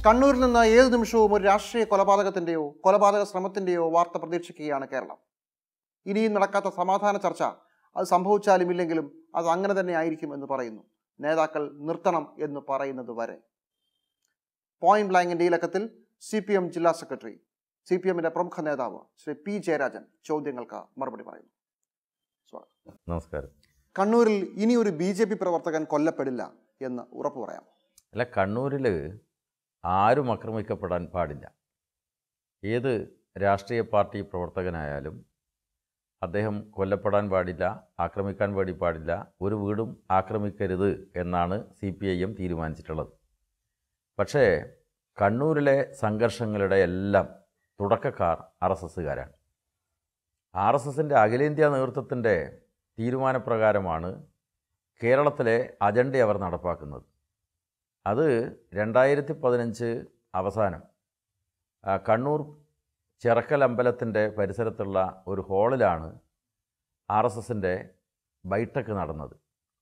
കണ്ണൂരിൽ നിന്ന് ഏത് നിമിഷവും ഒരു രാഷ്ട്രീയ കൊലപാതകത്തിന്റെയോ കൊലപാതക ശ്രമത്തിന്റെയോ വാർത്ത പ്രതീക്ഷിക്കുകയാണ് കേരളം ഇനിയും നടക്കാത്ത സമാധാന ചർച്ച അത് സംഭവിച്ചാലും ഇല്ലെങ്കിലും അത് അങ്ങനെ തന്നെ ആയിരിക്കും എന്ന് പറയുന്നു നേതാക്കൾ നിർത്തണം എന്ന് പറയുന്നത് വരെ പോയിന്റ് ബ്ലാങ്കിന്റെ ഈ ലക്കത്തിൽ സി പി എം ജില്ലാ സെക്രട്ടറി സി പി എമ്മിന്റെ പ്രമുഖ നേതാവ് ശ്രീ പി ജയരാജൻ ചോദ്യങ്ങൾക്ക് മറുപടി പറയുന്നു നമസ്കാരം കണ്ണൂരിൽ ഇനി ഒരു ബി ജെ പി പ്രവർത്തകൻ കൊല്ലപ്പെടില്ല എന്ന് ഉറപ്പു പറയാം അല്ല കണ്ണൂരിൽ ആരും ആക്രമിക്കപ്പെടാൻ പാടില്ല ഏത് രാഷ്ട്രീയ പാർട്ടി പ്രവർത്തകനായാലും അദ്ദേഹം കൊല്ലപ്പെടാൻ പാടില്ല ആക്രമിക്കാൻ വേണ്ടി പാടില്ല ഒരു വീടും ആക്രമിക്കരുത് എന്നാണ് സി പി ഐ എം തീരുമാനിച്ചിട്ടുള്ളത് പക്ഷേ കണ്ണൂരിലെ സംഘർഷങ്ങളുടെ എല്ലാം തുടക്കക്കാർ ആർ എസ് എസ്സുകാരാണ് ആർ എസ് എസിൻ്റെ അഖിലേന്ത്യാ നേതൃത്വത്തിൻ്റെ തീരുമാനപ്രകാരമാണ് കേരളത്തിലെ അജണ്ട അവർ നടപ്പാക്കുന്നത് അത് രണ്ടായിരത്തി പതിനഞ്ച് അവസാനം ആ, കണ്ണൂർ ചിറക്കൽ അമ്പലത്തിൻ്റെ പരിസരത്തുള്ള ഒരു ഹാളിലാണ് ആർ എസ് എസിൻ്റെ ബൈഠക്ക് നടന്നത്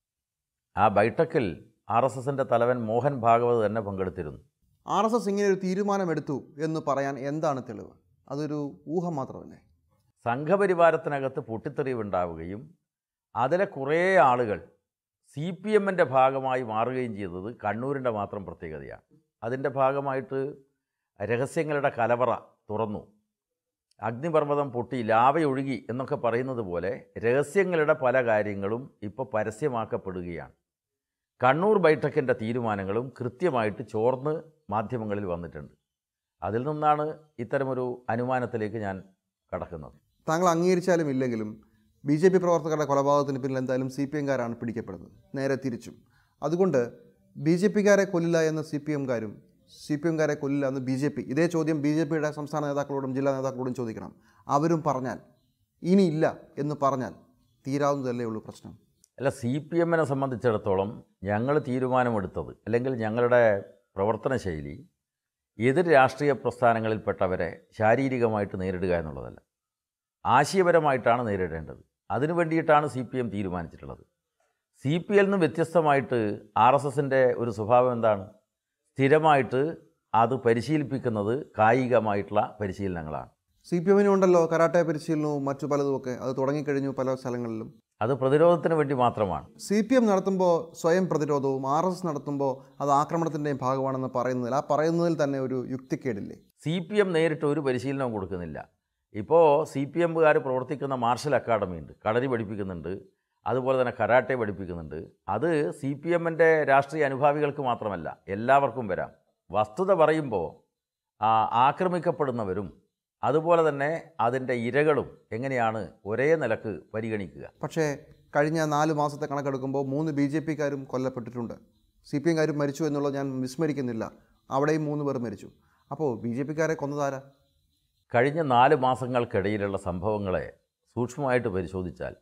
ആ ബൈഠക്കിൽ ആർ എസ് എസിൻ്റെ തലവൻ മോഹൻ ഭാഗവത് തന്നെ പങ്കെടുത്തിരുന്നു ആർ എസ് എസ് ഇങ്ങനെ ഒരു തീരുമാനമെടുത്തു എന്ന് പറയാൻ എന്താണ് തെളിവ് അതൊരു ഊഹം മാത്രമല്ലേ സംഘപരിവാരത്തിനകത്ത് പൊട്ടിത്തെറിവുണ്ടാവുകയും അതിലെ കുറേ ആളുകൾ സി പി എമ്മിൻ്റെ ഭാഗമായി മാറുകയും ചെയ്തത് കണ്ണൂരിൻ്റെ മാത്രം പ്രത്യേകതയാണ് അതിൻ്റെ ഭാഗമായിട്ട് രഹസ്യങ്ങളുടെ കലവറ തുറന്നു അഗ്നിപർവ്വതം പൊട്ടി ലാവയൊഴുകി എന്നൊക്കെ പറയുന്നത് പോലെ രഹസ്യങ്ങളുടെ പല കാര്യങ്ങളും ഇപ്പോൾ പരസ്യമാക്കപ്പെടുകയാണ് കണ്ണൂർ ബൈഠക്കിൻ്റെ തീരുമാനങ്ങളും കൃത്യമായിട്ട് ചോർന്ന് മാധ്യമങ്ങളിൽ വന്നിട്ടുണ്ട് അതിൽ നിന്നാണ് ഇത്തരമൊരു അനുമാനത്തിലേക്ക് ഞാൻ കടക്കുന്നത് താങ്കൾ അംഗീകരിച്ചാലും ഇല്ലെങ്കിലും ബി ജെ പി പ്രവർത്തകരുടെ കൊലപാതകത്തിന് പിന്നിൽ എന്തായാലും സി പി എംകാരാണ് പിടിക്കപ്പെടുന്നത് നേരെ തിരിച്ചും അതുകൊണ്ട് ബി ജെ പിക്കാരെ കൊല്ലില്ല എന്ന് സി പി എംകാരും സി പി എംകാരെ കൊല്ലില്ല എന്ന് ബി ജെ പി ഇതേ ചോദ്യം ബി ജെ പിയുടെ സംസ്ഥാന നേതാക്കളോടും ജില്ലാ നേതാക്കളോടും ചോദിക്കണം അവരും പറഞ്ഞാൽ ഇനിയില്ല എന്ന് പറഞ്ഞാൽ തീരാവുന്നതല്ലേ ഉള്ളൂ പ്രശ്നം അല്ല സി പി എമ്മിനെ സംബന്ധിച്ചിടത്തോളം ഞങ്ങൾ തീരുമാനമെടുത്തത് അല്ലെങ്കിൽ ഞങ്ങളുടെ പ്രവർത്തന ശൈലി എതിർ രാഷ്ട്രീയ പ്രസ്ഥാനങ്ങളിൽപ്പെട്ടവരെ ശാരീരികമായിട്ട് നേരിടുക എന്നുള്ളതല്ല ആശയപരമായിട്ടാണ് നേരിടേണ്ടത് അതിനു വേണ്ടിയിട്ടാണ് സി പി എം തീരുമാനിച്ചിട്ടുള്ളത് സി പി എല്ലിൽ നിന്ന് വ്യത്യസ്തമായിട്ട് ആർ എസ് എസിൻ്റെ ഒരു സ്വഭാവം എന്താണ് സ്ഥിരമായിട്ട് അത് പരിശീലിപ്പിക്കുന്നത് കായികമായിട്ടുള്ള പരിശീലനങ്ങളാണ് സി പി എമ്മിനും ഉണ്ടല്ലോ കരാട്ടെ പരിശീലനവും മറ്റു പലതുമൊക്കെ അത് തുടങ്ങിക്കഴിഞ്ഞു പല സ്ഥലങ്ങളിലും അത് പ്രതിരോധത്തിന് വേണ്ടി മാത്രമാണ് സി പി എം നടത്തുമ്പോൾ സ്വയം പ്രതിരോധവും ആർ എസ് എസ് നടത്തുമ്പോൾ അത് ആക്രമണത്തിൻ്റെയും ഭാഗമാണെന്ന് പറയുന്നതിൽ ആ പറയുന്നതിൽ തന്നെ ഒരു യുക്തിക്കേടില്ലേ സി പി എം നേരിട്ട് ഒരു പരിശീലനവും കൊടുക്കുന്നില്ല ഇപ്പോൾ സി പി എമ്മുകാർ പ്രവർത്തിക്കുന്ന മാർഷൽ അക്കാഡമി ഉണ്ട് കളരി പഠിപ്പിക്കുന്നുണ്ട് അതുപോലെ തന്നെ കരാട്ടെ പഠിപ്പിക്കുന്നുണ്ട് അത് സി പി എമ്മിൻ്റെ രാഷ്ട്രീയ അനുഭാവികൾക്ക് മാത്രമല്ല എല്ലാവർക്കും വരാം വസ്തുത പറയുമ്പോൾ ആ, ആക്രമിക്കപ്പെടുന്നവരും അതുപോലെ തന്നെ അതിൻ്റെ ഇരകളും എങ്ങനെയാണ് ഒരേ നിലക്ക് പരിഗണിക്കുക പക്ഷേ കഴിഞ്ഞ നാല് മാസത്തെ കണക്കെടുക്കുമ്പോൾ മൂന്ന് ബി ജെ പിക്കാരും കൊല്ലപ്പെട്ടിട്ടുണ്ട് സി പി എംകാരും മരിച്ചു എന്നുള്ളത് ഞാൻ വിസ്മരിക്കുന്നില്ല അവിടെയും മൂന്ന് പേർ മരിച്ചു അപ്പോൾ ബി ജെ പിക്കാരെ കൊന്നതാരാ കഴിഞ്ഞ നാല് മാസങ്ങൾക്കിടയിലുള്ള സംഭവങ്ങളെ സൂക്ഷ്മമായിട്ട് പരിശോധിച്ചാൽ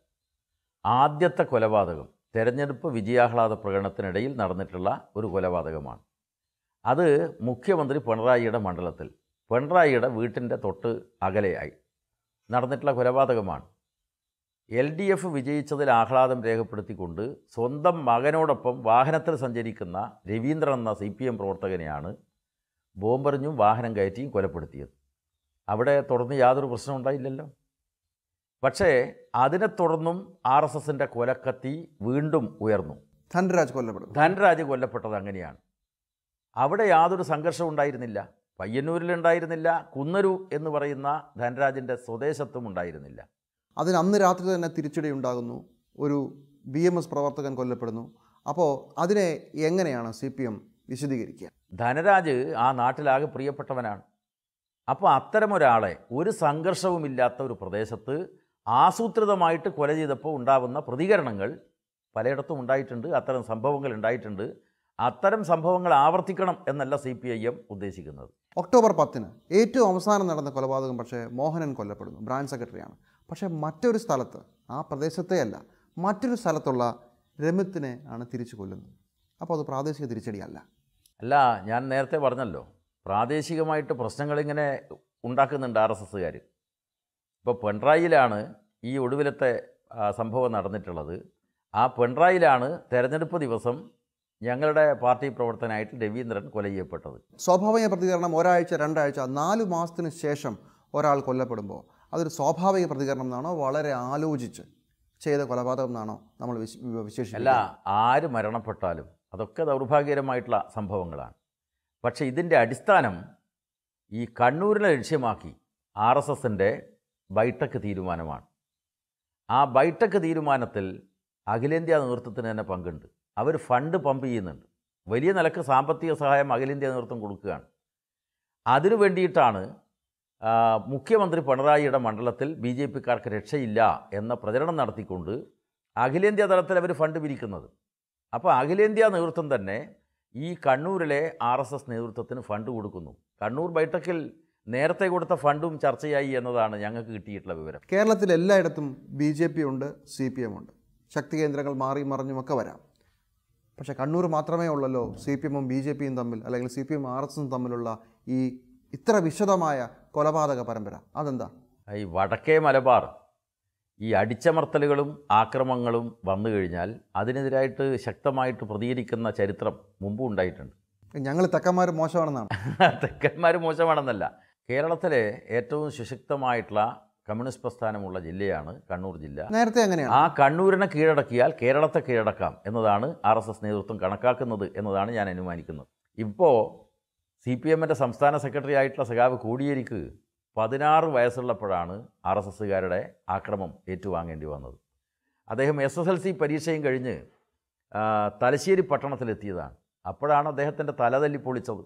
ആദ്യത്തെ കൊലപാതകം തെരഞ്ഞെടുപ്പ് വിജയാഹ്ലാദ പ്രകടനത്തിനിടയിൽ നടന്നിട്ടുള്ള ഒരു കൊലപാതകമാണ് അത് മുഖ്യമന്ത്രി പിണറായിയുടെ മണ്ഡലത്തിൽ പിണറായിയുടെ വീട്ടിൻ്റെ തൊട്ട് അകലെയായി നടന്നിട്ടുള്ള കൊലപാതകമാണ് എൽ ഡി എഫ് വിജയിച്ചതിൽ ആഹ്ലാദം രേഖപ്പെടുത്തിക്കൊണ്ട് സ്വന്തം മകനോടൊപ്പം വാഹനത്തിൽ സഞ്ചരിക്കുന്ന രവീന്ദ്രൻ എന്ന സി പി എം പ്രവർത്തകനെയാണ് ബോംബെറിഞ്ഞും വാഹനം കയറ്റിയും കൊലപ്പെടുത്തിയത് അവിടെ തുടർന്ന് യാതൊരു പ്രശ്നം ഉണ്ടായില്ലല്ലോ പക്ഷേ അതിനെ തുടർന്നും ആർ എസ് എസിൻ്റെ കൊലക്കത്തി വീണ്ടും ഉയർന്നു ധൻരാജ് കൊല്ലപ്പെടുന്നു ധനരാജ് കൊല്ലപ്പെട്ടത് അങ്ങനെയാണ് അവിടെ യാതൊരു സംഘർഷവും ഉണ്ടായിരുന്നില്ല പയ്യന്നൂരിലുണ്ടായിരുന്നില്ല കുന്നരു എന്ന് പറയുന്ന ധനരാജിൻ്റെ സ്വദേശത്തും ഉണ്ടായിരുന്നില്ല അതിന് അന്ന് രാത്രി തന്നെ തിരിച്ചടി ഉണ്ടാകുന്നു ഒരു ബി എം എസ് പ്രവർത്തകൻ കൊല്ലപ്പെടുന്നു അപ്പോൾ അതിനെ എങ്ങനെയാണ് സി പി എം വിശദീകരിക്കുക ധനരാജ് ആ നാട്ടിലാകെ പ്രിയപ്പെട്ടവനാണ് അപ്പോൾ അത്തരമൊരാളെ ഒരു സംഘർഷവുമില്ലാത്ത ഒരു പ്രദേശത്ത് ആസൂത്രിതമായിട്ട് കൊല ചെയ്തപ്പോൾ ഉണ്ടാവുന്ന പ്രതികരണങ്ങൾ പലയിടത്തും ഉണ്ടായിട്ടുണ്ട് അത്തരം സംഭവങ്ങൾ ഉണ്ടായിട്ടുണ്ട് അത്തരം സംഭവങ്ങൾ ആവർത്തിക്കണം എന്നല്ല സി പി ഐ എം ഉദ്ദേശിക്കുന്നത് ഒക്ടോബർ പത്തിന് ഏറ്റവും അവസാനം നടന്ന കൊലപാതകം പക്ഷേ മോഹനൻ കൊല്ലപ്പെടുന്നു ബ്രാഞ്ച് സെക്രട്ടറിയാണ് പക്ഷേ മറ്റൊരു സ്ഥലത്ത് ആ പ്രദേശത്തെ അല്ല മറ്റൊരു സ്ഥലത്തുള്ള രമിത്തിനെ ആണ് തിരിച്ചു കൊല്ലുന്നത് അപ്പോൾ അത് പ്രാദേശിക തിരിച്ചടിയല്ല അല്ല ഞാൻ നേരത്തെ പറഞ്ഞല്ലോ പ്രാദേശികമായിട്ട് പ്രശ്നങ്ങളിങ്ങനെ ഉണ്ടാക്കുന്നുണ്ട് ആർ എസ് എസ്സുകാർ ഇപ്പോൾ പിണറായിലാണ് ഈ ഒടുവിലത്തെ ആ, സംഭവം നടന്നിട്ടുള്ളത് ആ പിണറായിലാണ് തെരഞ്ഞെടുപ്പ് ദിവസം ഞങ്ങളുടെ പാർട്ടി പ്രവർത്തനായിട്ട് രവീന്ദ്രൻ കൊല ചെയ്യപ്പെട്ടത് സ്വാഭാവിക പ്രതികരണം ഒരാഴ്ച രണ്ടാഴ്ച നാല് മാസത്തിന് ശേഷം ഒരാൾ കൊല്ലപ്പെടുമ്പോൾ അതൊരു സ്വാഭാവിക പ്രതികരണം എന്നാണോ വളരെ ആലോചിച്ച് ചെയ്ത കൊലപാതകം എന്നാണോ നമ്മൾ വിശ- അല്ല വിശേഷിക്കുന്നത് ആര് മരണപ്പെട്ടാലും അതൊക്കെ ദൗർഭാഗ്യകരമായിട്ടുള്ള സംഭവങ്ങളാണ് പക്ഷേ ഇതിൻ്റെ അടിസ്ഥാനം ഈ കണ്ണൂരിനെ ലക്ഷ്യമാക്കി ആർ എസ് എസിൻ്റെ ബൈഠക്ക് തീരുമാനമാണ് ആ ബൈഠക്ക് തീരുമാനത്തിൽ അഖിലേന്ത്യാ നേതൃത്വത്തിന് തന്നെ പങ്കുണ്ട് അവർ ഫണ്ട് പമ്പ് ചെയ്യുന്നുണ്ട് വലിയ നിലക്ക് സാമ്പത്തിക സഹായം അഖിലേന്ത്യാ നേതൃത്വം കൊടുക്കുകയാണ് അതിനു വേണ്ടിയിട്ടാണ് ആ, മുഖ്യമന്ത്രി പിണറായിയുടെ മണ്ഡലത്തിൽ ബി ജെ പിക്കാർക്ക് രക്ഷയില്ല എന്ന പ്രചരണം നടത്തിക്കൊണ്ട് അഖിലേന്ത്യാ തലത്തിൽ അവർ ഫണ്ട് പിരിക്കുന്നത് അപ്പോൾ അഖിലേന്ത്യാ നേതൃത്വം തന്നെ ഈ കണ്ണൂരിലെ ആർ എസ് എസ് നേതൃത്വത്തിന് ഫണ്ട് കൊടുക്കുന്നു കണ്ണൂർ ബൈഠക്കിൽ നേരത്തെ കൊടുത്ത ഫണ്ടും ചർച്ചയായി എന്നതാണ് ഞങ്ങൾക്ക് കിട്ടിയിട്ടുള്ള വിവരം കേരളത്തിൽ എല്ലായിടത്തും ബി ജെ പി ഉണ്ട് സി പി എം ഉണ്ട് ശക്തി കേന്ദ്രങ്ങൾ മാറി മറിഞ്ഞുമൊക്കെ വരാം പക്ഷേ കണ്ണൂർ മാത്രമേ ഉള്ളല്ലോ സി പി എമ്മും ബി ജെ പിയും തമ്മിൽ അല്ലെങ്കിൽ C P M R S എസും തമ്മിലുള്ള ഈ ഇത്ര വിശദമായ കൊലപാതക പരമ്പര അതെന്താ ഈ വടക്കേ മലബാർ ഈ അടിച്ചമർത്തലുകളും ആക്രമണങ്ങളും വന്നു കഴിഞ്ഞാൽ അതിനെതിരായിട്ട് ശക്തമായിട്ട് പ്രതികരിക്കുന്ന ചരിത്രം മുമ്പും ഉണ്ടായിട്ടുണ്ട് ഞങ്ങൾ തെക്കന്മാർ മോശമാണെന്നാണ് തെക്കന്മാർ മോശമാണെന്നല്ല കേരളത്തിലെ ഏറ്റവും സുശക്തമായിട്ടുള്ള കമ്മ്യൂണിസ്റ്റ് പ്രസ്ഥാനമുള്ള ജില്ലയാണ് കണ്ണൂർ ജില്ല നേരത്തെ അങ്ങനെയാണ് ആ കണ്ണൂരിനെ കീഴടക്കിയാൽ കേരളത്തെ കീഴടക്കാം എന്നതാണ് ആർ എസ് എസ് നേതൃത്വം കണക്കാക്കുന്നത് എന്നതാണ് ഞാൻ അനുമാനിക്കുന്നത് ഇപ്പോൾ സി പി എമ്മിൻ്റെ സംസ്ഥാന സെക്രട്ടറി ആയിട്ടുള്ള സഖാവ് കോടിയേരിക്ക് പതിനാറ് വയസ്സുള്ളപ്പോഴാണ് ആർ എസ് എസ്സുകാരുടെ ആക്രമം ഏറ്റുവാങ്ങേണ്ടി വന്നത് അദ്ദേഹം എസ് എസ് എൽ സി പരീക്ഷയും കഴിഞ്ഞ് ആ, തലശ്ശേരി പട്ടണത്തിലെത്തിയതാണ് അപ്പോഴാണ് അദ്ദേഹത്തിൻ്റെ തലതല്ലി പൊളിച്ചത്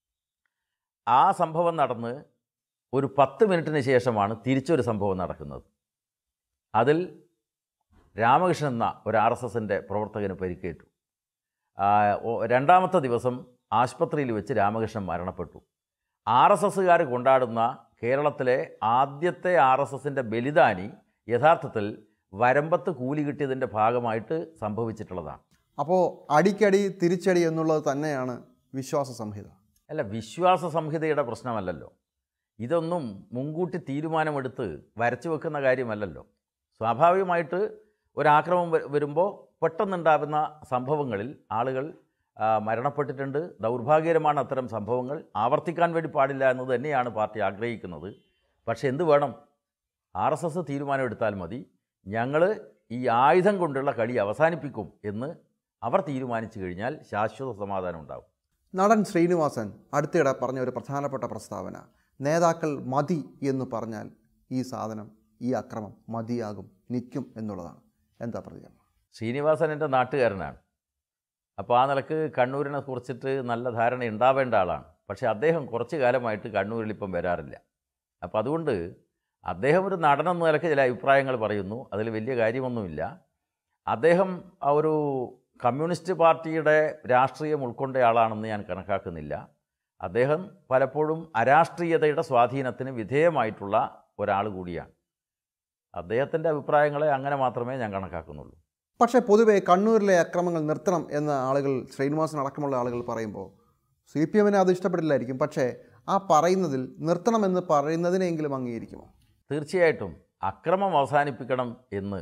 ആ സംഭവം നടന്ന് ഒരു പത്ത് മിനിറ്റിന് ശേഷമാണ് തിരിച്ചൊരു സംഭവം നടക്കുന്നത് അതിൽ രാമകൃഷ്ണൻ എന്ന ഒരു ആർ എസ് എസിൻ്റെ പ്രവർത്തകന് പരിക്കേറ്റു ആ, ഓ- രണ്ടാമത്തെ ദിവസം ആശുപത്രിയിൽ വെച്ച് രാമകൃഷ്ണൻ മരണപ്പെട്ടു ആർ എസ് എസ്സുകാർ കൊണ്ടാടുന്ന കേരളത്തിലെ ആദ്യത്തെ ആർ എസ് എസിൻ്റെ ബലിദാനി യഥാർത്ഥത്തിൽ വരമ്പത്ത് കൂലി കിട്ടിയതിൻ്റെ ഭാഗമായിട്ട് സംഭവിച്ചിട്ടുള്ളതാണ് അപ്പോൾ അടിക്കടി തിരിച്ചടി എന്നുള്ളത് തന്നെയാണ് വിശ്വാസ സംഹിത അല്ല വിശ്വാസ സംഹിതയുടെ പ്രശ്നമല്ലല്ലോ ഇതൊന്നും മുൻകൂട്ടി തീരുമാനമെടുത്ത് വരച്ചു വെക്കുന്ന കാര്യമല്ലല്ലോ സ്വാഭാവികമായിട്ട് ഒരാക്രമം വ- വരുമ്പോൾ പെട്ടെന്നുണ്ടാകുന്ന സംഭവങ്ങളിൽ ആളുകൾ ആ, മരണപ്പെട്ടിട്ടുണ്ട് ദൗർഭാഗ്യകരമാണ് അത്തരം സംഭവങ്ങൾ ആവർത്തിക്കാൻ വേണ്ടി പാടില്ല എന്നത് തന്നെയാണ് പാർട്ടി ആഗ്രഹിക്കുന്നത് പക്ഷേ എന്ത് വേണം ആർ എസ് എസ് തീരുമാനമെടുത്താൽ മതി ഞങ്ങൾ ഈ ആയുധം കൊണ്ടുള്ള കളി അവസാനിപ്പിക്കും എന്ന് അവർ തീരുമാനിച്ചു കഴിഞ്ഞാൽ ശാശ്വത സമാധാനം ഉണ്ടാവും നടൻ ശ്രീനിവാസൻ അടുത്തിടെ പറഞ്ഞ ഒരു പ്രധാനപ്പെട്ട പ്രസ്താവന നേതാക്കൾ മതി എന്ന് പറഞ്ഞാൽ ഈ സാധനം ഈ അക്രമം മതിയാകും നിൽക്കും എന്നുള്ളതാണ് എന്താ പ്രതികരണം ശ്രീനിവാസൻ എൻ്റെ നാട്ടുകാരനാണ് അപ്പോൾ ആ നിലക്ക് കണ്ണൂരിനെ കുറിച്ചിട്ട് നല്ല ധാരണ ഉണ്ടാവേണ്ട ആളാണ് പക്ഷേ അദ്ദേഹം കുറച്ച് കാലമായിട്ട് കണ്ണൂരിൽ ഇപ്പം വരാറില്ല അപ്പോൾ അതുകൊണ്ട് അദ്ദേഹം ഒരു നടനെന്ന നിലക്ക് ചില അഭിപ്രായങ്ങൾ പറയുന്നു അതിൽ വലിയ കാര്യമൊന്നുമില്ല അദ്ദേഹം ആ ഒരു കമ്മ്യൂണിസ്റ്റ് പാർട്ടിയുടെ രാഷ്ട്രീയം ഉൾക്കൊണ്ട ആളാണെന്ന് ഞാൻ കണക്കാക്കുന്നില്ല അദ്ദേഹം പലപ്പോഴും അരാഷ്ട്രീയതയുടെ സ്വാധീനത്തിന് വിധേയമായിട്ടുള്ള ഒരാൾ കൂടിയാണ് അദ്ദേഹത്തിൻ്റെ അഭിപ്രായങ്ങളെ അങ്ങനെ മാത്രമേ ഞാൻ കണക്കാക്കുന്നുള്ളൂ പക്ഷേ പൊതുവെ കണ്ണൂരിലെ അക്രമങ്ങൾ നിർത്തണം എന്ന ആളുകൾ ശ്രീനിവാസൻ അടക്കമുള്ള ആളുകൾ പറയുമ്പോൾ സി പി എമ്മിനെ അത് ഇഷ്ടപ്പെടില്ലായിരിക്കും പക്ഷേ ആ പറയുന്നതിൽ നിർത്തണമെന്ന് പറയുന്നതിനെങ്കിലും അംഗീകരിക്കുമോ തീർച്ചയായിട്ടും അക്രമം അവസാനിപ്പിക്കണം എന്ന്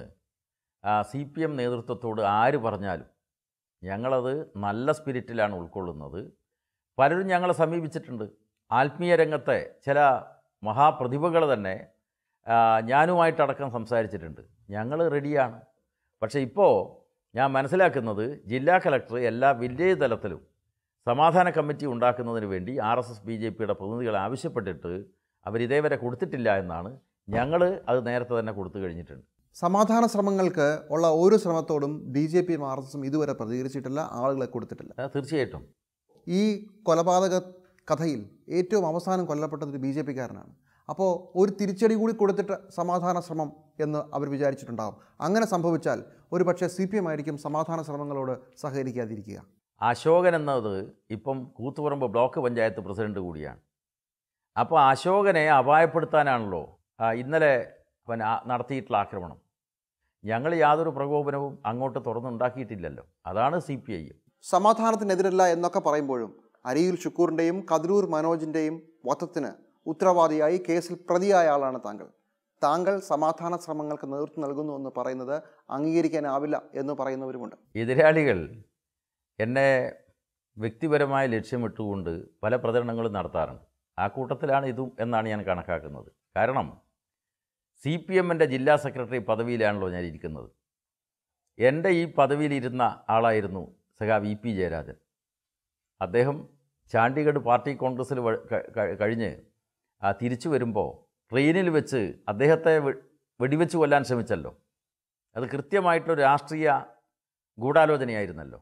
സി പി എം നേതൃത്വത്തോട് ആര് പറഞ്ഞാലും ഞങ്ങളത് നല്ല സ്പിരിറ്റിലാണ് ഉൾക്കൊള്ളുന്നത് പലരും ഞങ്ങളെ സമീപിച്ചിട്ടുണ്ട് ആത്മീയ രംഗത്തെ ചില മഹാപ്രതിഭകൾ തന്നെ ആ, ഞാനുമായിട്ടടക്കം സംസാരിച്ചിട്ടുണ്ട് ഞങ്ങൾ റെഡിയാണ് പക്ഷേ ഇപ്പോൾ ഞാൻ മനസ്സിലാക്കുന്നത് ജില്ലാ കലക്ടർ എല്ലാ വില്ലേജ് തലത്തിലും സമാധാന കമ്മിറ്റി ഉണ്ടാക്കുന്നതിന് വേണ്ടി R S S B J പിയുടെ പ്രതിനിധികൾ ആവശ്യപ്പെട്ടിട്ട് അവരിതേവരെ കൊടുത്തിട്ടില്ല എന്നാണ് ഞങ്ങൾ അത് നേരത്തെ തന്നെ കൊടുത്തു കഴിഞ്ഞിട്ടുണ്ട് സമാധാന ശ്രമങ്ങൾക്ക് ഉള്ള ഒരു ശ്രമത്തോടും ബി ജെ പിയും ആർ എസ് എസും ഇതുവരെ പ്രതികരിച്ചിട്ടില്ല ആളുകളെ കൊടുത്തിട്ടില്ല ആ, തീർച്ചയായിട്ടും ഈ കൊലപാതക കഥയിൽ ഏറ്റവും അവസാനം കൊല്ലപ്പെട്ടത് ഒരു ബി ജെ പിക്കാരനാണ് അപ്പോൾ ഒരു തിരിച്ചടി കൂടി കൊടുത്തിട്ട് സമാധാന ശ്രമം എന്ന് അവർ വിചാരിച്ചിട്ടുണ്ടാകും അങ്ങനെ സംഭവിച്ചാൽ ഒരു പക്ഷേ സി പി എം ആയിരിക്കും സമാധാന ശ്രമങ്ങളോട് സഹകരിക്കാതിരിക്കുക അശോകൻ എന്നത് ഇപ്പം കൂത്തുപറമ്പ് ബ്ലോക്ക് പഞ്ചായത്ത് പ്രസിഡന്റ് കൂടിയാണ് അപ്പോൾ അശോകനെ അപായപ്പെടുത്താനാണല്ലോ ആ, ഇന്നലെ പിന്നെ ആ- നടത്തിയിട്ടുള്ള ആക്രമണം ഞങ്ങൾ യാതൊരു പ്രകോപനവും അങ്ങോട്ട് തുറന്നുണ്ടാക്കിയിട്ടില്ലല്ലോ അതാണ് സി പി ഐ സമാധാനത്തിനെതിരല്ല എന്നൊക്കെ പറയുമ്പോഴും അരിയിൽ ഷുക്കൂറിൻ്റെയും കതിരൂർ മനോജിൻ്റെയും വധത്തിന് ഉത്തരവാദിയായി കേസിൽ പ്രതിയായ ആളാണ് താങ്കൾ താങ്കൾ സമാധാന ശ്രമങ്ങൾക്ക് നേതൃത്വം നൽകുന്നു എന്ന് പറയുന്നത് അംഗീകരിക്കാനാവില്ല എന്ന് പറയുന്നവരുമുണ്ട് എതിരാളികൾ എന്നെ വ്യക്തിപരമായ ലക്ഷ്യമിട്ടുകൊണ്ട് പല പ്രചരണങ്ങളും നടത്താറുണ്ട് ആ കൂട്ടത്തിലാണ് ഇതും എന്നാണ് ഞാൻ കണക്കാക്കുന്നത് കാരണം സി പി എമ്മിൻ്റെ ജില്ലാ സെക്രട്ടറി പദവിയിലാണല്ലോ ഞാൻ ഇരിക്കുന്നത് എൻ്റെ ഈ പദവിയിലിരുന്ന ആളായിരുന്നു സഖാ വി പി ജയരാജൻ അദ്ദേഹം ചാണ്ടിഗഡ് പാർട്ടി കോൺഗ്രസ്സിൽ വ- ക- ക- കഴിഞ്ഞ് ആ തിരിച്ചു വരുമ്പോൾ ട്രെയിനിൽ വെച്ച് അദ്ദേഹത്തെ വെ- വെടിവെച്ച് കൊല്ലാൻ ശ്രമിച്ചല്ലോ അത് കൃത്യമായിട്ടൊരു രാഷ്ട്രീയ ഗൂഢാലോചനയായിരുന്നല്ലോ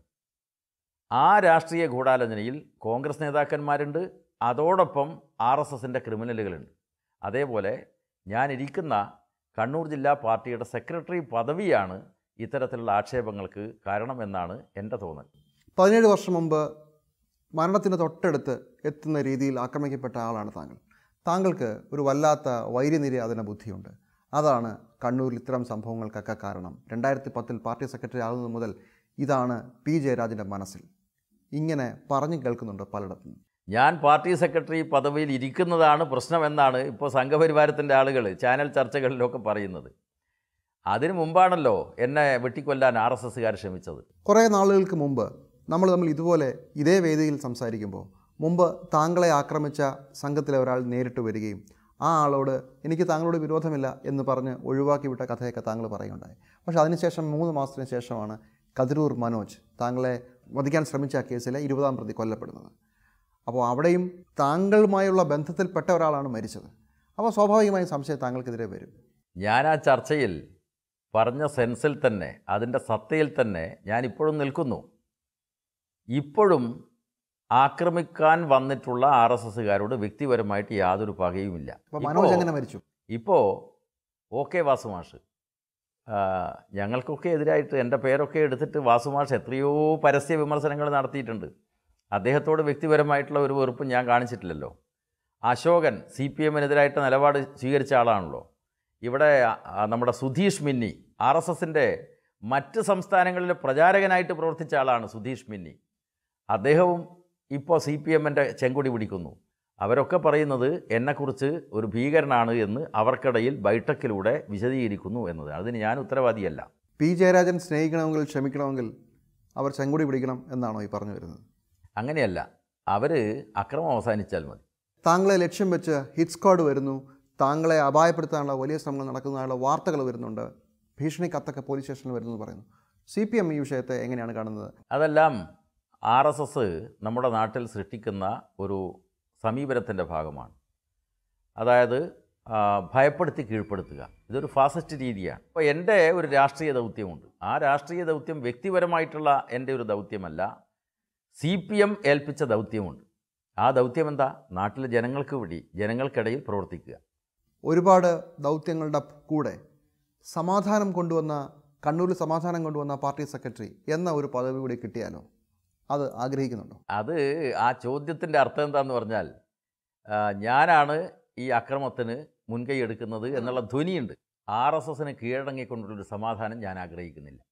ആ രാഷ്ട്രീയ ഗൂഢാലോചനയിൽ കോൺഗ്രസ് നേതാക്കന്മാരുണ്ട് അതോടൊപ്പം ആർ എസ് എസിൻ്റെ ക്രിമിനലുകളുണ്ട് അതേപോലെ ഞാൻ ഇരിക്കുന്ന കണ്ണൂർ ജില്ലാ പാർട്ടിയുടെ സെക്രട്ടറി പദവിയാണ് ഇത്തരത്തിലുള്ള ആക്ഷേപങ്ങൾക്ക് കാരണമെന്നാണ് എൻ്റെ തോന്നൽ പതിനേഴ് വർഷം മുമ്പ് മരണത്തിന് തൊട്ടടുത്ത് എത്തുന്ന രീതിയിൽ ആക്രമിക്കപ്പെട്ട ആളാണ് താങ്കൾ താങ്കൾക്ക് ഒരു വല്ലാത്ത വൈര്യനിര്യാതന ബുദ്ധിയുണ്ട് അതാണ് കണ്ണൂരിൽ ഇത്തരം സംഭവങ്ങൾക്കൊക്കെ കാരണം രണ്ടായിരത്തി പത്തിൽ പാർട്ടി സെക്രട്ടറി ആകുന്നത് മുതൽ ഇതാണ് പി ജയരാജൻ്റെ മനസ്സിൽ ഇങ്ങനെ പറഞ്ഞു കേൾക്കുന്നുണ്ട് പലയിടത്തും ഞാൻ പാർട്ടി സെക്രട്ടറി പദവിയിൽ ഇരിക്കുന്നതാണ് പ്രശ്നമെന്നാണ് ഇപ്പോൾ സംഘപരിവാരത്തിൻ്റെ ആളുകൾ ചാനൽ ചർച്ചകളിലൊക്കെ പറയുന്നത് അതിനു മുമ്പാണല്ലോ എന്നെ വെട്ടിക്കൊല്ലാൻ ആർ എസ് എസ്സുകാർ ശ്രമിച്ചത് കുറേ നാളുകൾക്ക് മുമ്പ് നമ്മൾ തമ്മിൽ ഇതുപോലെ ഇതേ വേദിയിൽ സംസാരിക്കുമ്പോൾ മുമ്പ് താങ്കളെ ആക്രമിച്ച സംഘത്തിലെ ഒരാൾ നേരിട്ട് വരികയും ആ ആളോട് എനിക്ക് താങ്കളോട് വിരോധമില്ല എന്ന് പറഞ്ഞ് ഒഴിവാക്കി വിട്ട കഥയൊക്കെ താങ്കൾ പറയുകയുണ്ടായി പക്ഷേ അതിനുശേഷം മൂന്ന് മാസത്തിന് ശേഷമാണ് കതിരൂർ മനോജ് താങ്കളെ വധിക്കാൻ ശ്രമിച്ച ആ കേസിലെ ഇരുപതാം പ്രതി കൊല്ലപ്പെടുന്നത് അപ്പോൾ അവിടെയും താങ്കളുമായുള്ള ബന്ധത്തിൽപ്പെട്ട ഒരാളാണ് മരിച്ചത് അപ്പോൾ സ്വാഭാവികമായും സംശയം താങ്കൾക്കെതിരെ വരും ഞാൻ ആ ചർച്ചയിൽ പറഞ്ഞ സെൻസിൽ തന്നെ അതിൻ്റെ സത്തയിൽ തന്നെ ഞാൻ ഇപ്പോഴും നിൽക്കുന്നു ഇപ്പോഴും ആക്രമിക്കാൻ വന്നിട്ടുള്ള ആർ എസ് എസ്സുകാരോട് വ്യക്തിപരമായിട്ട് യാതൊരു പകയുമില്ല അപ്പോൾ മനോജ് എങ്ങനെ മരിച്ചു ഇപ്പോൾ ഒ കെ വാസുമാഷ് ആ, ഞങ്ങൾക്കൊക്കെ എതിരായിട്ട് എൻ്റെ പേരൊക്കെ എടുത്തിട്ട് വാസുമാഷ് എത്രയോ പരസ്യ വിമർശനങ്ങൾ നടത്തിയിട്ടുണ്ട് അദ്ദേഹത്തോട് വ്യക്തിപരമായിട്ടുള്ള ഒരു വെറുപ്പും ഞാൻ കാണിച്ചിട്ടില്ലല്ലോ അശോകൻ സി പി എമ്മിനെതിരായിട്ട് നിലപാട് സ്വീകരിച്ച ആളാണല്ലോ ഇവിടെ ആ, നമ്മുടെ സുധീഷ് മിന്നി ആർ എസ് എസിൻ്റെ മറ്റ് സംസ്ഥാനങ്ങളിലെ പ്രചാരകനായിട്ട് പ്രവർത്തിച്ച ആളാണ് സുധീഷ് മിന്നി അദ്ദേഹവും ഇപ്പോൾ സി പി എമ്മിൻ്റെ ചെങ്കൊടി പിടിക്കുന്നു അവരൊക്കെ പറയുന്നത് എന്നെക്കുറിച്ച് ഒരു ഭീകരനാണ് എന്ന് അവർക്കിടയിൽ ബൈഠക്കിലൂടെ വിശദീകരിക്കുന്നു എന്നത് അതിന് ഞാൻ ഉത്തരവാദിയല്ല പി ജയരാജൻ സ്നേഹിക്കണമെങ്കിൽ ക്ഷമിക്കണമെങ്കിൽ അവർ ചെങ്കുടി പിടിക്കണം എന്നാണോ ഈ പറഞ്ഞു വരുന്നത് അങ്ങനെയല്ല അവർ അക്രമം അവസാനിച്ചാൽ മതി താങ്കളെ ലക്ഷ്യം വെച്ച് ഹിറ്റ് സ്ക്വാഡ് വരുന്നു താങ്കളെ അപായപ്പെടുത്താനുള്ള വലിയ ശ്രമങ്ങൾ നടക്കുന്നതായുള്ള വാർത്തകൾ വരുന്നുണ്ട് ഭീഷണി കത്തൊക്കെ പോലീസ് സ്റ്റേഷനിൽ വരുന്നു എന്ന് പറയുന്നു സി പി എം ഈ വിഷയത്തെ എങ്ങനെയാണ് കാണുന്നത് അതെല്ലാം ആർ എസ് എസ് നമ്മുടെ നാട്ടിൽ സൃഷ്ടിക്കുന്ന ഒരു സമീപനത്തിൻ്റെ ഭാഗമാണ് അതായത് ആ, ഭയപ്പെടുത്തി കീഴ്പ്പെടുത്തുക ഇതൊരു ഫാസിസ്റ്റ് രീതിയാണ് അപ്പോൾ എൻ്റെ ഒരു രാഷ്ട്രീയ ദൗത്യമുണ്ട് ആ രാഷ്ട്രീയ ദൗത്യം വ്യക്തിപരമായിട്ടുള്ള എൻ്റെ ഒരു ദൗത്യമല്ല സി പി എം ഏൽപ്പിച്ച ദൗത്യമുണ്ട് ആ ദൗത്യം എന്താ നാട്ടിലെ ജനങ്ങൾക്ക് വേണ്ടി ജനങ്ങൾക്കിടയിൽ പ്രവർത്തിക്കുക ഒരുപാട് ദൗത്യങ്ങളുടെ കൂടെ സമാധാനം കൊണ്ടുവന്ന കണ്ണൂരിൽ സമാധാനം കൊണ്ടുവന്ന പാർട്ടി സെക്രട്ടറി എന്ന ഒരു പദവി കൂടി കിട്ടിയാലോ അത് ആഗ്രഹിക്കുന്നുണ്ടോ അത് ആ ചോദ്യത്തിൻ്റെ അർത്ഥം എന്താന്ന് പറഞ്ഞാൽ ആ, ഞാനാണ് ഈ അക്രമത്തിന് മുൻകൈ എടുക്കുന്നത് എന്നുള്ള ധ്വനിയുണ്ട് ആർ എസ് എസിന് കീഴടങ്ങിക്കൊണ്ടുള്ളൊരു സമാധാനം ഞാൻ ആഗ്രഹിക്കുന്നില്ല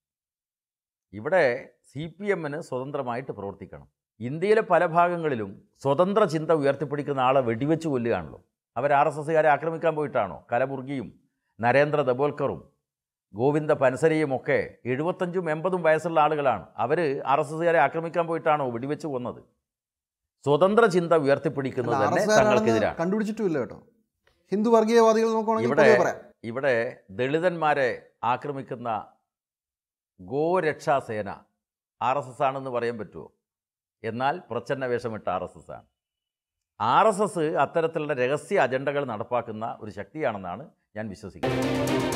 ഇവിടെ സി പി എമ്മിന് സ്വതന്ത്രമായിട്ട് പ്രവർത്തിക്കണം ഇന്ത്യയിലെ പല ഭാഗങ്ങളിലും സ്വതന്ത്ര ചിന്ത ഉയർത്തിപ്പിടിക്കുന്ന ആളെ വെടിവെച്ച് കൊല്ലുകയാണല്ലോ അവർ ആർ എസ് എസ്സുകാരെ ആക്രമിക്കാൻ പോയിട്ടാണോ കലബുർഗിയും നരേന്ദ്ര ദബോൽക്കറും ഗോവിന്ദ പൻസരയും ഒക്കെ എഴുപത്തഞ്ചും എൺപതും വയസ്സുള്ള ആളുകളാണ് അവർ ആർ എസ് എസ്സുകാരെ ആക്രമിക്കാൻ പോയിട്ടാണോ വെടിവെച്ച് കൊന്നത് സ്വതന്ത്ര ചിന്ത ഉയർത്തിപ്പിടിക്കുന്നത് ആർ തന്നെ എസ് ആരാണെന്ന് തങ്ങൾക്കെതിരാണ് കണ്ടുപിടിച്ചിട്ടുമില്ല കേട്ടോ ഹിന്ദു വർഗീയവാദികൾ നോക്കുവാണെങ്കിൽ ഇവിടെ പൊതുവെ പറയാം ഇവിടെ ദളിതന്മാരെ ആക്രമിക്കുന്ന ഗോരക്ഷാസേന ആർ എസ് എസ് ആണെന്ന് പറയാൻ പറ്റുമോ എന്നാൽ പ്രച്ഛന്ന വേഷമിട്ട ആർ എസ് എസ് ആണ് ആർ എസ് എസ് അത്തരത്തിലുള്ള രഹസ്യ അജണ്ടകൾ നടപ്പാക്കുന്ന ഒരു ശക്തിയാണെന്നാണ് ഞാൻ വിശ്വസിക്കുന്നത്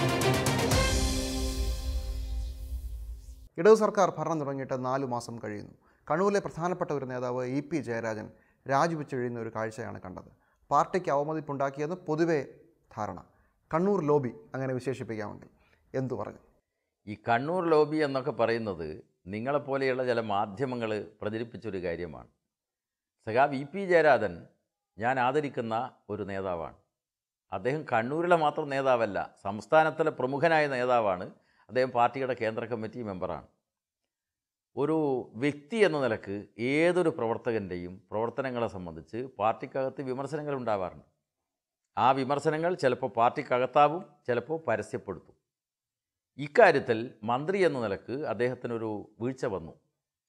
ഇടതു സർക്കാർ ഭരണം തുടങ്ങിയിട്ട് നാലു മാസം കഴിയുന്നു കണ്ണൂരിലെ പ്രധാനപ്പെട്ട ഒരു നേതാവ് ഇ പി ജയരാജൻ രാജിവെച്ചൊഴിയുന്ന ഒരു കാഴ്ചയാണ് കണ്ടത് പാർട്ടിക്ക് അവമതിപ്പുണ്ടാക്കിയെന്ന് പൊതുവെ ധാരണ കണ്ണൂർ ലോബി അങ്ങനെ വിശേഷിപ്പിക്കാമെങ്കിൽ എന്തു പറഞ്ഞു ഈ കണ്ണൂർ ലോബി എന്നൊക്കെ പറയുന്നത് നിങ്ങളെപ്പോലെയുള്ള ചില മാധ്യമങ്ങൾ പ്രചരിപ്പിച്ചൊരു കാര്യമാണ് സഖാ വി പി ജയരാജൻ ഞാൻ ആദരിക്കുന്ന ഒരു നേതാവാണ് അദ്ദേഹം കണ്ണൂരിലെ മാത്രം നേതാവല്ല സംസ്ഥാനത്തിലെ പ്രമുഖനായ നേതാവാണ് അദ്ദേഹം പാർട്ടിയുടെ കേന്ദ്ര കമ്മിറ്റി മെമ്പറാണ് ഒരു വ്യക്തി എന്ന നിലക്ക് ഏതൊരു പ്രവർത്തകൻ്റെയും പ്രവർത്തനങ്ങളെ സംബന്ധിച്ച് പാർട്ടിക്കകത്ത് വിമർശനങ്ങൾ ഉണ്ടാവാറുണ്ട് ആ വിമർശനങ്ങൾ ചിലപ്പോൾ പാർട്ടിക്കകത്താവും ചിലപ്പോൾ പരസ്യപ്പെടുത്തും ഇക്കാര്യത്തിൽ മന്ത്രി എന്ന നിലക്ക് അദ്ദേഹത്തിനൊരു വീഴ്ച വന്നു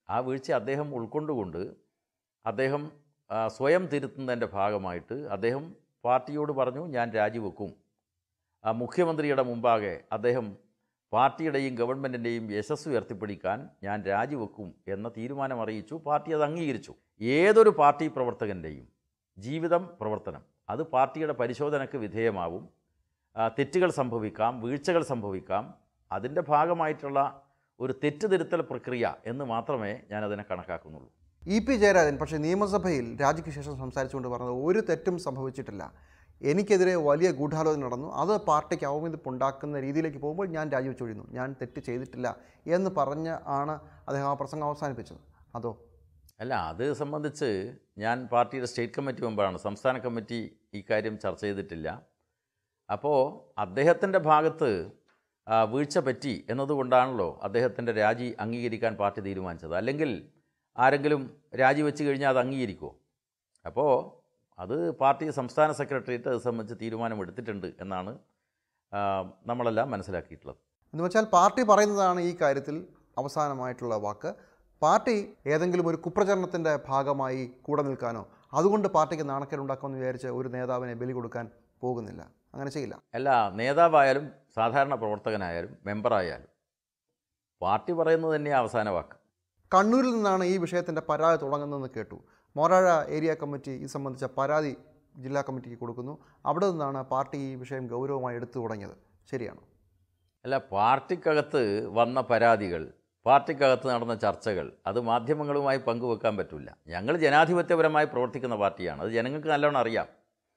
ആ വീഴ്ച അദ്ദേഹം ഉൾക്കൊണ്ടുകൊണ്ട് അദ്ദേഹം ആ, സ്വയം തിരുത്തുന്നതിൻ്റെ ഭാഗമായിട്ട് അദ്ദേഹം പാർട്ടിയോട് പറഞ്ഞു ഞാൻ രാജിവെക്കും ആ മുഖ്യമന്ത്രിയുടെ മുമ്പാകെ അദ്ദേഹം പാർട്ടിയുടെയും ഗവൺമെൻറ്റിൻ്റെയും യശസ് ഉയർത്തിപ്പിടിക്കാൻ ഞാൻ രാജിവെക്കും എന്ന തീരുമാനം അറിയിച്ചു പാർട്ടി അത് അംഗീകരിച്ചു ഏതൊരു പാർട്ടി പ്രവർത്തകൻ്റെയും ജീവിതം പ്രവർത്തനം അത് പാർട്ടിയുടെ പരിശോധനയ്ക്ക് വിധേയമാവും ആ, തെറ്റുകൾ സംഭവിക്കാം വീഴ്ചകൾ സംഭവിക്കാം അതിൻ്റെ ഭാഗമായിട്ടുള്ള ഒരു തെറ്റുതിരുത്തൽ പ്രക്രിയ എന്ന് മാത്രമേ ഞാനതിനെ കണക്കാക്കുന്നുള്ളൂ ഇ പി ജയരാജൻ പക്ഷേ നിയമസഭയിൽ രാജിക്ക് ശേഷം സംസാരിച്ചുകൊണ്ട് പറഞ്ഞത് ഒരു തെറ്റും സംഭവിച്ചിട്ടില്ല എനിക്കെതിരെ വലിയ ഗൂഢാലോചന നടന്നു അത് പാർട്ടിക്ക് അവമതിപ്പുണ്ടാക്കുന്ന രീതിയിലേക്ക് പോകുമ്പോൾ ഞാൻ രാജിവെച്ചൊഴിയുന്നു ഞാൻ തെറ്റ് ചെയ്തിട്ടില്ല എന്ന് പറഞ്ഞ് ആണ് അദ്ദേഹം ആ പ്രസംഗം അവസാനിപ്പിച്ചത് അതോ അല്ല അത് സംബന്ധിച്ച് ഞാൻ പാർട്ടിയുടെ സ്റ്റേറ്റ് കമ്മിറ്റി മെമ്പറാണ് സംസ്ഥാന കമ്മിറ്റി ഇക്കാര്യം ചർച്ച ചെയ്തിട്ടില്ല അപ്പോൾ അദ്ദേഹത്തിൻ്റെ ഭാഗത്ത് ആ, വീഴ്ച പറ്റി എന്നതുകൊണ്ടാണല്ലോ അദ്ദേഹത്തിൻ്റെ രാജി അംഗീകരിക്കാൻ പാർട്ടി തീരുമാനിച്ചത് അല്ലെങ്കിൽ ആരെങ്കിലും രാജിവെച്ച് കഴിഞ്ഞാൽ അത് അംഗീകരിക്കുമോ അപ്പോൾ അത് പാർട്ടി സംസ്ഥാന സെക്രട്ടേറിയറ്റ് അത് സംബന്ധിച്ച് തീരുമാനമെടുത്തിട്ടുണ്ട് എന്നാണ് ആ, നമ്മളെല്ലാം മനസ്സിലാക്കിയിട്ടുള്ളത് എന്ന് വെച്ചാൽ പാർട്ടി പറയുന്നതാണ് ഈ കാര്യത്തിൽ അവസാനമായിട്ടുള്ള വാക്ക് പാർട്ടി ഏതെങ്കിലും ഒരു കുപ്രചരണത്തിൻ്റെ ഭാഗമായി കൂടെ നിൽക്കാനോ അതുകൊണ്ട് പാർട്ടിക്ക് നാണക്കേടുണ്ടാക്കുമെന്ന് വിചാരിച്ച് ഒരു നേതാവിനെ ബലി കൊടുക്കാൻ പോകുന്നില്ല അങ്ങനെ ചെയ്യില്ല അല്ല നേതാവായാലും സാധാരണ പ്രവർത്തകനായാലും മെമ്പറായാലും പാർട്ടി പറയുന്നത് തന്നെയാണ് അവസാന വാക്ക് കണ്ണൂരിൽ നിന്നാണ് ഈ വിഷയത്തിൻ്റെ പരാതി തുടങ്ങുന്നതെന്ന് കേട്ടു മോറാഴ ഏരിയ കമ്മിറ്റി ഇത് സംബന്ധിച്ച പരാതി ജില്ലാ കമ്മിറ്റിക്ക് കൊടുക്കുന്നു അവിടെ നിന്നാണ് പാർട്ടി ഈ വിഷയം ഗൗരവമായി എടുത്തു തുടങ്ങിയത് ശരിയാണോ അല്ല പാർട്ടിക്കകത്ത് വന്ന പരാതികൾ പാർട്ടിക്കകത്ത് നടന്ന ചർച്ചകൾ അത് മാധ്യമങ്ങളുമായി പങ്കുവെക്കാൻ പറ്റില്ല ഞങ്ങൾ ജനാധിപത്യപരമായി പ്രവർത്തിക്കുന്ന പാർട്ടിയാണ് അത് ജനങ്ങൾക്ക് നല്ലോണം അറിയാം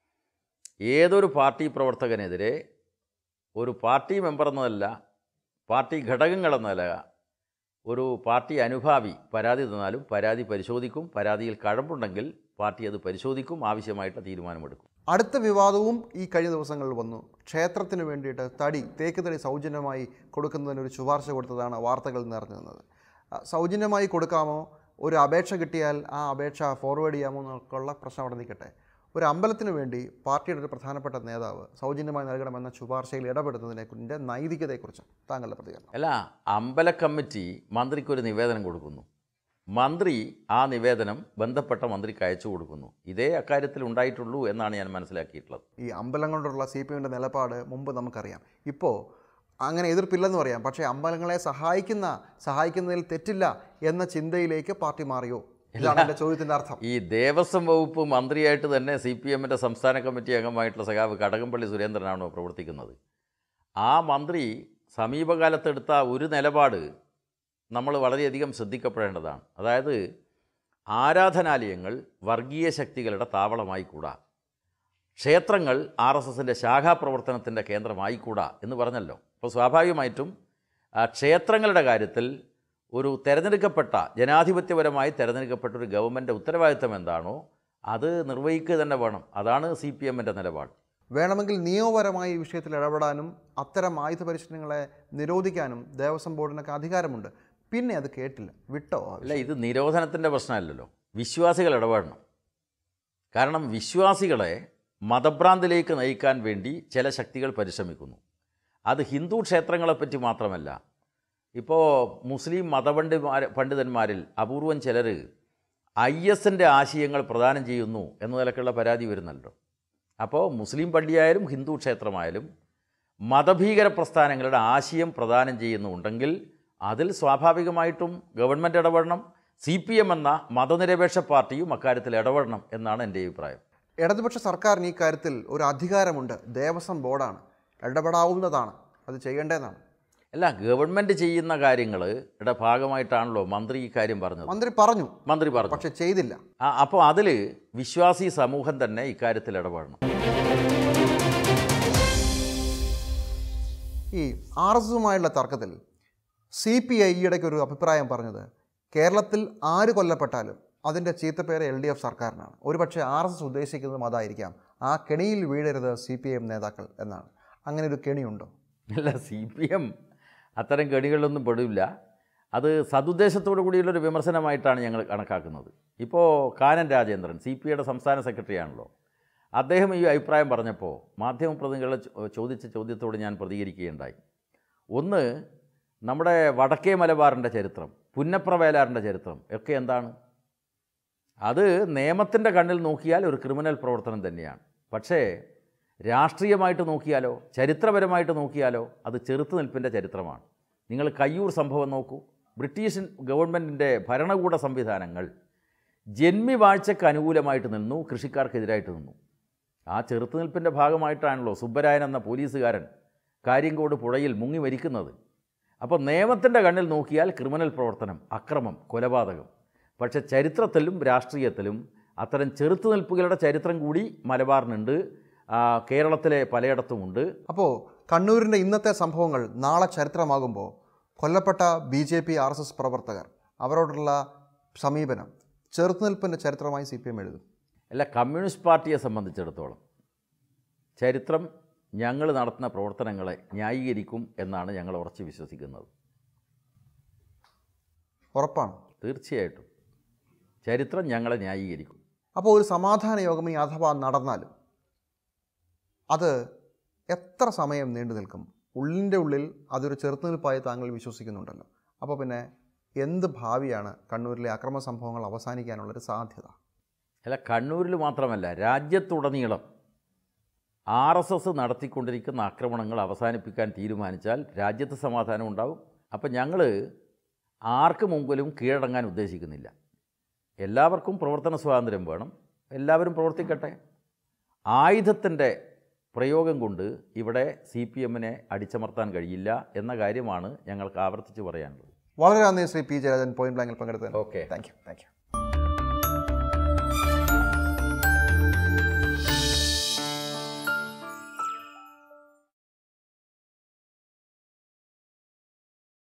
ഏതൊരു പാർട്ടി പ്രവർത്തകനെതിരെ ഒരു പാർട്ടി മെമ്പർ എന്നതല്ല പാർട്ടി ഘടകങ്ങളെന്നല്ല ഒരു പാർട്ടി അനുഭാവി പരാതി തന്നാലും പരാതി പരിശോധിക്കും പരാതിയിൽ കഴമ്പുണ്ടെങ്കിൽ പാർട്ടി അത് പരിശോധിക്കും ആവശ്യമായിട്ട് തീരുമാനമെടുക്കും അടുത്ത വിവാദവും ഈ കഴിഞ്ഞ ദിവസങ്ങളിൽ വന്നു ക്ഷേത്രത്തിന് വേണ്ടിയിട്ട് തടി തേക്ക് തടി സൗജന്യമായി കൊടുക്കുന്നതിന് ഒരു ശുപാർശ കൊടുത്തതാണ് വാർത്തകൾ നിറഞ്ഞു നിന്നത് ആ, സൗജന്യമായി കൊടുക്കാമോ ഒരു അപേക്ഷ കിട്ടിയാൽ ആ അപേക്ഷ ഫോർവേഡ് ചെയ്യാമോ എന്നൊക്കെയുള്ള പ്രശ്നം അവിടെ നിൽക്കട്ടെ ഒരു അമ്പലത്തിന് വേണ്ടി പാർട്ടിയുടെ ഒരു പ്രധാനപ്പെട്ട നേതാവ് സൗജന്യമായി നൽകണമെന്ന ശുപാർശയിൽ ഇടപെടുന്നതിനെക്കുറിൻ്റെ നൈതികതയെക്കുറിച്ച് താങ്കളുടെ പ്രതികരണം അല്ല അമ്പല കമ്മിറ്റി മന്ത്രിക്കൊരു നിവേദനം കൊടുക്കുന്നു മന്ത്രി ആ നിവേദനം ബന്ധപ്പെട്ട മന്ത്രിക്ക് അയച്ചു കൊടുക്കുന്നു ഇതേ അക്കാര്യത്തിൽ ഉണ്ടായിട്ടുള്ളൂ എന്നാണ് ഞാൻ മനസ്സിലാക്കിയിട്ടുള്ളത് ഈ അമ്പലം കൊണ്ടുള്ള സി പി എമ്മിൻ്റെ നിലപാട് മുമ്പ് നമുക്കറിയാം ഇപ്പോൾ അങ്ങനെ എതിർപ്പില്ലെന്ന് പറയാം പക്ഷേ അമ്പലങ്ങളെ സഹായിക്കുന്ന സഹായിക്കുന്നതിൽ തെറ്റില്ല എന്ന ചിന്തയിലേക്ക് പാർട്ടി മാറിയോ ഇതാണ് എൻ്റെ ചോദ്യത്തിൻ്റെ അർത്ഥം ഈ ദേവസ്വം വകുപ്പ് മന്ത്രിയായിട്ട് തന്നെ സി പി എമ്മിൻ്റെ സംസ്ഥാന കമ്മിറ്റി അംഗമായിട്ടുള്ള സഖാവ് കടകംപള്ളി സുരേന്ദ്രനാണോ പ്രവർത്തിക്കുന്നത് ആ മന്ത്രി സമീപകാലത്തെടുത്ത ഒരു നിലപാട് നമ്മൾ വളരെയധികം ശ്രദ്ധിക്കപ്പെടേണ്ടതാണ് അതായത് ആരാധനാലയങ്ങൾ വർഗീയ ശക്തികളുടെ താവളമായി കൂടാ ക്ഷേത്രങ്ങൾ ആർ എസ് എസിൻ്റെ ശാഖാപ്രവർത്തനത്തിൻ്റെ കേന്ദ്രമായിക്കൂടാ എന്ന് പറഞ്ഞല്ലോ അപ്പോൾ സ്വാഭാവികമായിട്ടും ആ, ക്ഷേത്രങ്ങളുടെ കാര്യത്തിൽ ഒരു തെരഞ്ഞെടുക്കപ്പെട്ട ജനാധിപത്യപരമായി തെരഞ്ഞെടുക്കപ്പെട്ട ഒരു ഗവൺമെൻറ് ഉത്തരവാദിത്തം എന്താണോ അത് നിർവഹിക്കുക തന്നെ വേണം അതാണ് സി പി എമ്മിൻ്റെ നിലപാട് വേണമെങ്കിൽ നിയമപരമായി ഈ വിഷയത്തിൽ ഇടപെടാനും അത്തരം ആയുധ പരിശീലനങ്ങളെ നിരോധിക്കാനും ദേവസ്വം ബോർഡിനൊക്കെ അധികാരമുണ്ട് പിന്നെ അത് കേട്ടില്ല വിട്ടോ ആ അല്ല ഇത് നിരോധനത്തിൻ്റെ പ്രശ്നമല്ലല്ലോ വിശ്വാസികൾ ഇടപെടണം കാരണം വിശ്വാസികളെ മതഭ്രാന്തിലേക്ക് നയിക്കാൻ വേണ്ടി ചില ശക്തികൾ പരിശ്രമിക്കുന്നു അത് ഹിന്ദു ക്ഷേത്രങ്ങളെപ്പറ്റി മാത്രമല്ല ഇപ്പോൾ മുസ്ലിം മതപണ്ഡിതന്മാർ പണ്ഡിതന്മാരിൽ അപൂർവം ചിലർ ഐ എസിൻ്റെ ആശയങ്ങൾ പ്രദാനം ചെയ്യുന്നു എന്ന നിലക്കുള്ള പരാതി വരുന്നല്ലോ അപ്പോൾ മുസ്ലിം പള്ളിയായാലും ഹിന്ദു ക്ഷേത്രമായാലും മതഭീകര പ്രസ്ഥാനങ്ങളുടെ ആശയം പ്രദാനം ചെയ്യുന്നുണ്ടെങ്കിൽ അതിൽ സ്വാഭാവികമായിട്ടും ഗവൺമെൻറ് ഇടപെടണം സി പി എം എന്ന മതനിരപേക്ഷ പാർട്ടിയും അക്കാര്യത്തിൽ ഇടപെടണം എന്നാണ് എൻ്റെ അഭിപ്രായം ഇടതുപക്ഷ സർക്കാരിന് ഈ കാര്യത്തിൽ ഒരു അധികാരമുണ്ട് ദേവസ്വം ബോർഡാണ് ഇടപെടാവുന്നതാണ് അത് ചെയ്യേണ്ടതെന്നാണ് അല്ല ഗവൺമെൻറ് ചെയ്യുന്ന കാര്യങ്ങളുടെ ഭാഗമായിട്ടാണല്ലോ മന്ത്രി ഈ കാര്യം പറഞ്ഞത് മന്ത്രി പറഞ്ഞു മന്ത്രി പറഞ്ഞു പക്ഷെ ചെയ്തില്ല ആ അപ്പോൾ അതിൽ വിശ്വാസി സമൂഹം തന്നെ ഇക്കാര്യത്തിൽ ഇടപെടണം ഈ ആർ എസ് എസുമായുള്ള തർക്കത്തിൽ സി പി ഐ ഈയിടയ്ക്ക് ഒരു അഭിപ്രായം പറഞ്ഞത് കേരളത്തിൽ ആര് കൊല്ലപ്പെട്ടാലും അതിൻ്റെ ചീത്തപ്പേര് എൽ ഡി എഫ് സർക്കാരിനാണ് ഒരുപക്ഷെ ആർ എസ് എസ് ഉദ്ദേശിക്കുന്നതും അതായിരിക്കാം ആ കെണിയിൽ വീഴരുത് സി പി എം നേതാക്കൾ എന്നാണ് അങ്ങനെ ഒരു കെണിയുണ്ടോ അല്ല സി പി എം അത്തരം കെണികളിലൊന്നും പെടില്ല അത് സതുദ്ദേശത്തോടു കൂടിയുള്ളൊരു വിമർശനമായിട്ടാണ് ഞങ്ങൾ കണക്കാക്കുന്നത് ഇപ്പോൾ കാനൻ രാജേന്ദ്രൻ സി പി ഐയുടെ സംസ്ഥാന സെക്രട്ടറി ആണല്ലോ അദ്ദേഹം ഈ അഭിപ്രായം പറഞ്ഞപ്പോൾ മാധ്യമപ്രതിനിധികളെ ചോ- ചോദിച്ച ചോദ്യത്തോട് ഞാൻ പ്രതികരിക്കുകയുണ്ടായി ഒന്ന് നമ്മുടെ വടക്കേ മലബാറിൻ്റെ ചരിത്രം പുന്നപ്ര വേലാറിൻ്റെ ചരിത്രം ഒക്കെ എന്താണ് അത് നിയമത്തിൻ്റെ കണ്ണിൽ നോക്കിയാൽ ഒരു ക്രിമിനൽ പ്രവർത്തനം തന്നെയാണ് പക്ഷേ രാഷ്ട്രീയമായിട്ട് നോക്കിയാലോ ചരിത്രപരമായിട്ട് നോക്കിയാലോ അത് ചെറുത്തുനിൽപ്പിൻ്റെ ചരിത്രമാണ് നിങ്ങൾ കയ്യൂർ സംഭവം നോക്കൂ ബ്രിട്ടീഷ് ഗവൺമെൻറ്റിൻ്റെ ഭരണകൂട സംവിധാനങ്ങൾ ജന്മിവാഴ്ചയ്ക്ക് അനുകൂലമായിട്ട് നിന്നു കൃഷിക്കാർക്കെതിരായിട്ട് നിന്നു ആ ചെറുത്തുനിൽപ്പിൻ്റെ ഭാഗമായിട്ടാണല്ലോ സുബ്ബരായൻ എന്ന പോലീസുകാരൻ കാര്യങ്കോട് പുഴയിൽ മുങ്ങി മരിക്കുന്നത് അപ്പോൾ നിയമത്തിൻ്റെ കണ്ണിൽ നോക്കിയാൽ ക്രിമിനൽ പ്രവർത്തനം അക്രമം കൊലപാതകം പക്ഷേ ചരിത്രത്തിലും രാഷ്ട്രീയത്തിലും അത്തരം ചെറുത്തുനിൽപ്പുകളുടെ ചരിത്രം കൂടി മലബാറിനുണ്ട് ആ, കേരളത്തിലെ പലയിടത്തുമുണ്ട് അപ്പോൾ കണ്ണൂരിൻ്റെ ഇന്നത്തെ സംഭവങ്ങൾ നാളെ ചരിത്രമാകുമ്പോൾ കൊല്ലപ്പെട്ട B J P R S S പ്രവർത്തകർ അവരോടുള്ള സമീപനം ചെറുത്തുനിൽപ്പിൻ്റെ ചരിത്രമായി സി പി എം എഴുതും അല്ല കമ്മ്യൂണിസ്റ്റ് പാർട്ടിയെ സംബന്ധിച്ചിടത്തോളം ചരിത്രം ഞങ്ങൾ നടത്തുന്ന പ്രവർത്തനങ്ങളെ ന്യായീകരിക്കും എന്നാണ് ഞങ്ങൾ ഉറച്ചു വിശ്വസിക്കുന്നത് ഉറപ്പാണ് തീർച്ചയായിട്ടും ചരിത്രം ഞങ്ങളെ ന്യായീകരിക്കും അപ്പോൾ ഒരു സമാധാന യോഗം ഈ അഥവാ നടന്നാലും അത് എത്ര സമയം നീണ്ടു നിൽക്കും ഉള്ളിൻ്റെ ഉള്ളിൽ അതൊരു ചെറുത്തുനിൽപ്പായി താങ്കൾ വിശ്വസിക്കുന്നുണ്ടല്ലോ അപ്പോൾ പിന്നെ എന്ത് ഭാവിയാണ് കണ്ണൂരിലെ അക്രമ സംഭവങ്ങൾ അവസാനിക്കാനുള്ളൊരു സാധ്യത അല്ല കണ്ണൂരിൽ മാത്രമല്ല രാജ്യത്തുടനീളം ആർ എസ് എസ് നടത്തിക്കൊണ്ടിരിക്കുന്ന ആക്രമണങ്ങൾ അവസാനിപ്പിക്കാൻ തീരുമാനിച്ചാൽ രാജ്യത്ത് സമാധാനം ഉണ്ടാവും അപ്പം ഞങ്ങൾ ആർക്ക് മുമ്പിലും കീഴടങ്ങാൻ ഉദ്ദേശിക്കുന്നില്ല എല്ലാവർക്കും പ്രവർത്തന സ്വാതന്ത്ര്യം വേണം എല്ലാവരും പ്രവർത്തിക്കട്ടെ ആയുധത്തിൻ്റെ പ്രയോഗം കൊണ്ട് ഇവിടെ സി പി എമ്മിനെ അടിച്ചമർത്താൻ കഴിയില്ല എന്ന കാര്യമാണ് ഞങ്ങൾക്ക് ആവർത്തിച്ച് പറയാനുള്ളത് വളരെ നന്ദി ശ്രീ പി ജയരാജൻ പോയിന്റ് ബ്ലാങ്കിൽ പങ്കെടുത്തത് okay thank you thank U